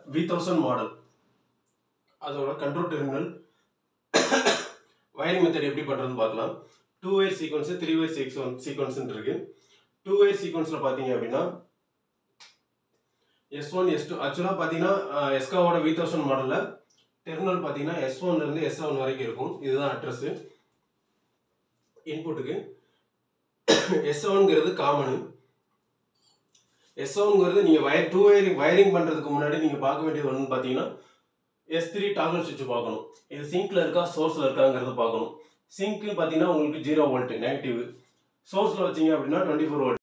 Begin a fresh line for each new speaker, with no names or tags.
we thousand model அதோட control terminal wiring method எப்படி பண்ணுறதுன்னு பார்க்கலாம் two wire sequence three wire சீக்வன் சீக்வன்ஸ்னு இருக்கு டூ ஒயர் சீக்வன்ஸில் பார்த்தீங்க அப்படின்னா எஸ் ஒன் எஸ் டூ ஆக்சுவலாக பார்த்தீங்கன்னா எஸ்காவோட வி தௌசண்ட் மாடலில் டெர்மினல் பார்த்தீங்கன்னா எஸ் ஒன்லேருந்து எஸ் செவன் வரைக்கும் இருக்கும் இதுதான் அட்ரஸு இன்புட்டுக்கு எஸ் செவன்ங்கிறது காமனு எஸ் செவன்ங்கிறது நீங்கள் வயர் டூ வயரிங் வயரிங் பண்ணுறதுக்கு முன்னாடி நீங்கள் பார்க்க வேண்டியது ஒன்று பார்த்தீங்கன்னா எஸ் த்ரீ டாகல் சுவிட்ச் பார்க்கணும் இது சிங்க்ல இருக்கா சோர்ஸில் இருக்காங்கிறத பார்க்கணும் சிங்க்கு பார்த்தீங்கன்னா உங்களுக்கு ஜீரோ வோல்ட் நெகட்டிவ் சோர்ஸில் வச்சீங்க அப்படின்னா டுவெண்ட்டி ஃபோர் வோல்ட்